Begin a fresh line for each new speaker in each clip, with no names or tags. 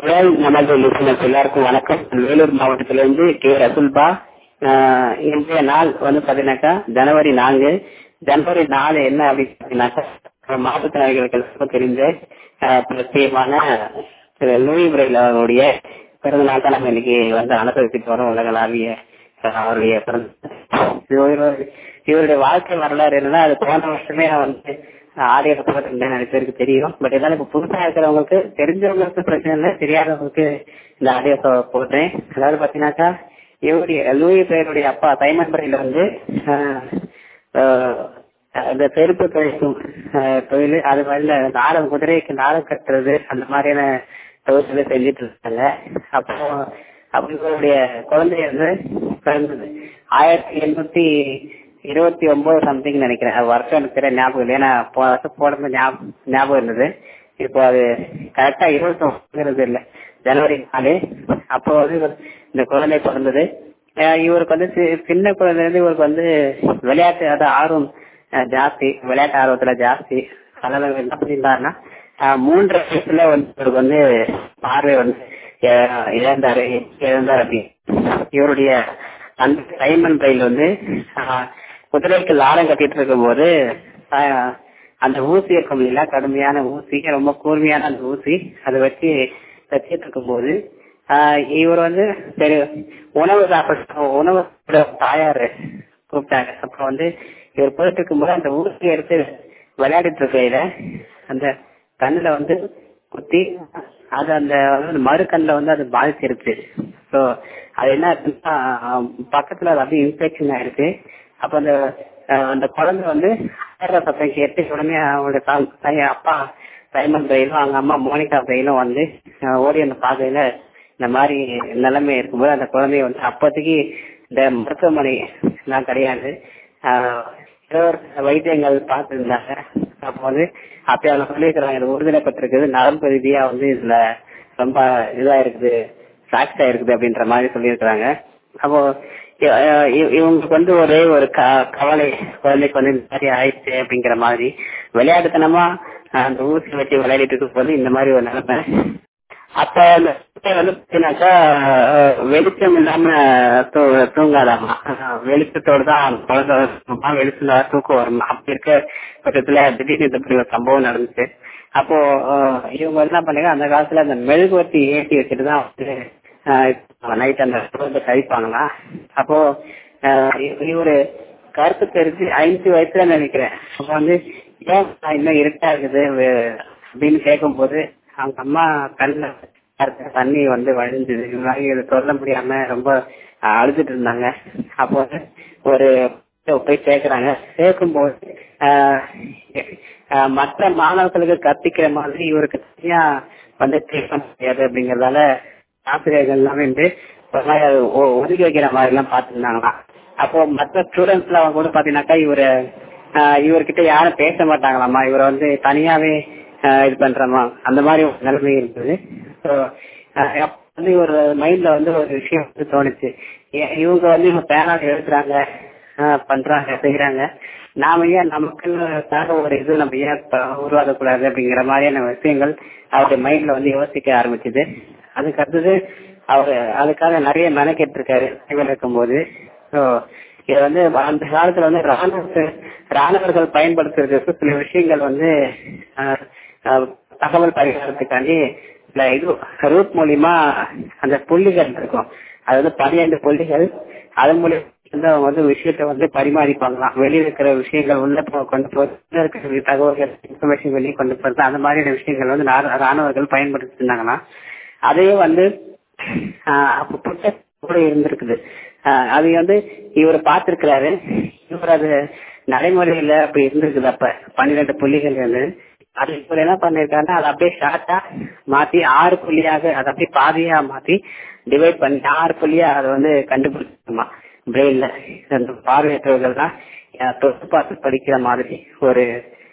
குரல் நமது லிசனர்ஸ் எல்லாருக்கும் வணக்கம் வேலூர் மாவட்டத்திலிருந்து கே ரசுல்பா ஆஹ் இன்றைய நாள் வந்து பாத்தீங்கன்னாக்கா ஜனவரி நான்கு ஜனவரி நாலு என்ன அப்படின்னு பாத்தீங்கன்னாக்கா மாற்றுத்திறனாளிகளுக்கு எல்லாருக்கும் தெரிஞ்ச ஆஹ் பிரத்யேகமான திரு லூயி பிரெயில் அவருடைய பிறந்த நாள் தான் நம்ம இன்னைக்கு வந்து அனுசரிச்சுட்டு வரோம் உலகளாவிய ஆஹ் அவருடைய பிறந்த இவரு- இவருடைய வாழ்க்கை வரலாறு என்னன்னா அது போன வருஷமே நான் வந்து ஆடியோ போட்டிருந்தேன் நிறைய பேருக்கு தெரியும் பட் இருந்தாலும் இப்ப புதுசா இருக்கிறவங்களுக்கு தெரிஞ்சவங்களுக்கு பிரச்சனை இல்லை தெரியாதவங்களுக்கு இந்த ஆடியோ போடுறேன் அதாவது பாத்தீங்கன்னாக்கா இவருடைய லூயி பேருடைய அப்பா சைமன் பிரைல வந்து ஆஹ், ஆஹ், அந்த செருப்பு தொழிலும் தொழில் அது மாதிரில நாடகம் குதிரைக்கு நாடகம் கட்டுறது அந்த மாதிரியான தொழில்களை செஞ்சுட்டு இருக்காங்க அப்போ அப்ப இவருடைய குழந்தை வந்து பிறந்தது ஆயிரத்தி எண்ணூத்தி இருபத்தி ஒன்பது சம்திங் நினைக்கிறேன் அது வருஷம் எனக்கு தெரிய ஞாபகம் இல்லை ஏன்னா போன வருஷம் போடுறது ஞாபகம் ஞாபகம் இருந்தது இப்போ அது கரெக்டா இருபத்தி ஒன்பது இல்ல ஜனவரி நாலு அப்போ வந்து இவர் இந்த குழந்தை பிறந்தது அஹ் இவருக்கு வந்து சி- சின்ன குழந்தைல இருந்து இவருக்கு வந்து விளையாட்டு அதாவது ஆர்வம் அஹ் ஜாஸ்தி விளையாட்டு ஆர்வத்துல ஜாஸ்தி அதனால இவர் என்ன பண்ணியிருந்தாருன்னா அஹ் மூன்று வயசுல வந்து இவருக்கு வந்து பார்வை வந்து அஹ் இழந்தாரு இழந்தார் அப்படி இவருடைய அந்த சைமன் ரயில் வந்து ஆஹ், குதிரைக்கு லாடம் கட்டிட்டு இருக்கும் போது ஆஹ், அந்த ஊசி இருக்கும் இல்லையா கடுமையான ஊசி ரொம்ப கூர்மையான அந்த ஊசி அதை வச்சு தச்சிட்டு இருக்கும் போது இவர் வந்து சரி உணவு சாப்பிட உணவு சாப்பிட தாயாரு கூப்பிட்டாங்க அப்ப வந்து இவர் போயிட்டு இருக்கும்போது அந்த ஊசி எடுத்து விளையாடிட்டு இருக்கையில அந்த கண்ணுல வந்து குத்தி அது அந்த வந்து மறு கண்ணுல வந்து அது பாதிச்சிருச்சு ஸோ அது என்ன ஆச்சுன்னா ஆஹ், பக்கத்துல அது அப்படியே இன்ஃபெக்ஷன் ஆயிருக்கு அப்ப அந்த ஆஹ், அந்த குழந்தை வந்து அலற சத்தம் கேட்டு உடனே அவங்களுடைய தா- தாய் அப்பா சைமன் பிரெயிலும் அவங்க அம்மா மோனிகா பிரெயிலும் வந்து ஆஹ், ஓடி அந்த பாதையில இந்த மாதிரி நிலைமை இருக்கும்போது அந்த குழந்தைய வந்து அப்போதைக்கு இந்த மருத்துவமனை எல்லாம் கிடையாது ஆஹ், இளவரச வைத்தியங்கள் பார்த்துருந்தாங்க அப்போ வந்து அப்ப அவங்க சொல்லியிருக்கிறாங்க இது உறுதிப்பட்டிருக்குது நரம்பு ரீதியா வந்து இதுல ரொம்ப இதா இருக்குது ஃபிராக்ஸ் ஆயிருக்குது அப்படின்ற மாதிரி சொல்லியிருக்கிறாங்க அப்போ இ- இ- இவங்களுக்கு வந்து ஒரே ஒரு க- கவலை குழந்தைக்கு வந்து இந்த மாதிரி ஆயிடுச்சு அப்படிங்கிற மாதிரி விளையாட்டுத்தனமா அஹ், அந்த ஊசி வச்சு விளையாடிட்டு இருக்கும் போது இந்த மாதிரி ஒரு நிலைமை அப்ப அந்த குழந்தை வந்து பாத்தீங்கன்னாக்கா அஹ், வெளிச்சம் இல்லாம தூ- தூங்காதாமா அஹ், வெளிச்சத்தோட தான் அந்த குழந்தை தூங்குமா, வெளிச்சம் தான் தூக்கம் வருமா அப்படி இருக்க பட்சத்துல திடீர்னு இந்த இப்படி ஒரு சம்பவம் நடந்துச்சு அப்போ அஹ், இவங்க என்ன பண்ணாங்க அந்த காலத்துல அந்த மெழுகுவர்த்தி ஏற்றி வச்சுட்டு தான் வந்து நைட் அந்த குழந்தை கழிப்பாங்களா அப்போ அஹ், இ- இவரு கருத்து தெரிஞ்சு ஐந்து வயசுல நினைக்கிறேன் அப்ப வந்து ஏன் நான் இன்னும் இருட்டா இருக்குது வே- அப்படின்னு கேட்கும்போது அவங்க அம்மா கண்ணுல கருத்து தண்ணி வந்து வழிஞ்சுது இது மாதிரி இதை சொல்ல முடியாம ரொம்ப அஹ், அழுதுட்டு இருந்தாங்க அப்போ வந்து ஒரு போய் சேர்க்கிறாங்க சேர்க்கும்போது ஆஹ், ஆஹ், மற்ற மாணவர்களுக்கு கற்பிக்கிற மாதிரி இவருக்கு தனியா வந்து கேட்க முடியாது அப்படிங்கறதால ஆசிரியர்கள் எல்லாமே வந்து ஒரு மாதிரி அது ஒ- ஒதுக்கி வைக்கிற மாதிரி எல்லாம் பாத்துருந்தாங்களாம் அப்போ மற்ற ஸ்டூடெண்ட்ஸ் எல்லாம் கூட பாத்தீங்கன்னாக்கா இவரு ஆஹ், இவர்கிட்ட யாரும் பேச மாட்டாங்களாமா இவரை வந்து தனியாவே ஆஹ், இது பண்றமா அந்த மாதிரி ஒரு நிலைமை இருந்தது So, ஆஹ், அப்ப வந்து ஒரு மைண்ட்ல வந்து ஒரு விஷயம் வந்து தோணுச்சு ஏ- இவங்க வந்து இவங்க பேனால எழுதுறாங்க ஆஹ், பண்றாங்க செய்யறாங்க நாம ஏன் நமக்குன்னு ஒரு இது நம்ம ஏன் ப- உருவாக்கக்கூடாது அப்படிங்கிற மாதிரியான விஷயங்கள் அவருடைய மைண்ட்ல வந்து யோசிக்க ஆரம்பிச்சது அதுக்கு அடுத்தது அவரு அதுக்காக நிறைய மெனக்கெட்டு இருக்காரு இருக்கும்போது ஸோ இது வந்து அந்த காலத்துல வந்து ராணுவ ராணுவர்கள் பயன்படுத்துறதுக்கு சில விஷயங்கள் வந்து ஆஹ், ஆஹ், தகவல் பரிகாரத்துக்காண்டி இல்ல இது ரூட் மூலியமா அந்த புள்ளிகள் இருக்கும் அது வந்து பன்னிரண்டு புள்ளிகள் அது மூலியமா வந்து அவங்க வந்து விஷயத்தை வந்து பரிமாறிப்பாங்களாம் வெளியே இருக்கிற விஷயங்கள் உள்ள போ- கொண்டு போறது உள்ள இருக்கிற தகவல்கள் இன்ஃபர்மேஷன் வெளியே கொண்டு போறது அந்த மாதிரியான விஷயங்கள் வந்து ரா- ராணுவர்கள் பயன்படுத்தி இருந்தாங்களாம் அதையே வந்து ஆஹ் அப்ப புத்தகம் கூட இருந்திருக்குது ஆஹ் அது வந்து இவர் பார்த்திருக்கிறாரு இவர் அது நடைமுறையில அப்படி இருந்திருக்குது அப்ப பன்னிரெண்டு புள்ளிகள் வந்து அது இவர் என்ன பண்ணிருக்காருன்னா அதை அப்படியே ஷார்ட்டா மாத்தி ஆறு புள்ளியாக அதை அப்படியே பாதியா மாத்தி டிவைட் பண்ணி ஆறு புள்ளியா அதை வந்து கண்டுபிடிச்சிருமா பிரெயின்ல அந்த பார்வையற்றவர்கள் தான் அஹ், தொட்டு பார்த்து படிக்கிற மாதிரி ஒரு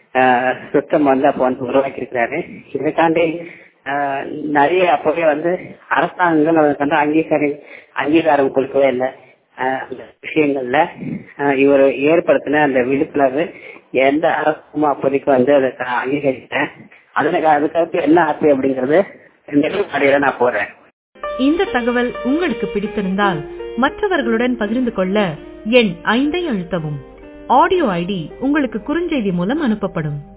சிஸ்டம் வந்து அப்போ வந்து உருவாக்கி இருக்கிறாரு இதுக்காண்டி ஆஹ், நிறைய அப்பவே வந்து அரசாங்கங்கள் அதுக்கு வந்து அங்கீகாரம் அங்கீகாரம் கொடுக்கவே இல்லை ஆஹ், அந்த விஷயங்கள்ல ஆஹ், இவர் ஏற்படுத்தின அந்த விழிப்புணர்வு எந்த அரசும் அப்போதைக்கு வந்து அதை அங்கீகரிக்கல அதுக்கு அதுக்கடுத்து என்ன ஆச்சு அப்படிங்கறது நிலைப்பாடையில நான் போறேன்
இந்த தகவல் உங்களுக்கு பிடித்திருந்தால் மற்றவர்களுடன் பகிர்ந்து கொள்ள எண் ஐந்தை அழுத்தவும் ஆடியோ ஐடி உங்களுக்கு குறுஞ்செய்தி மூலம் அனுப்பப்படும்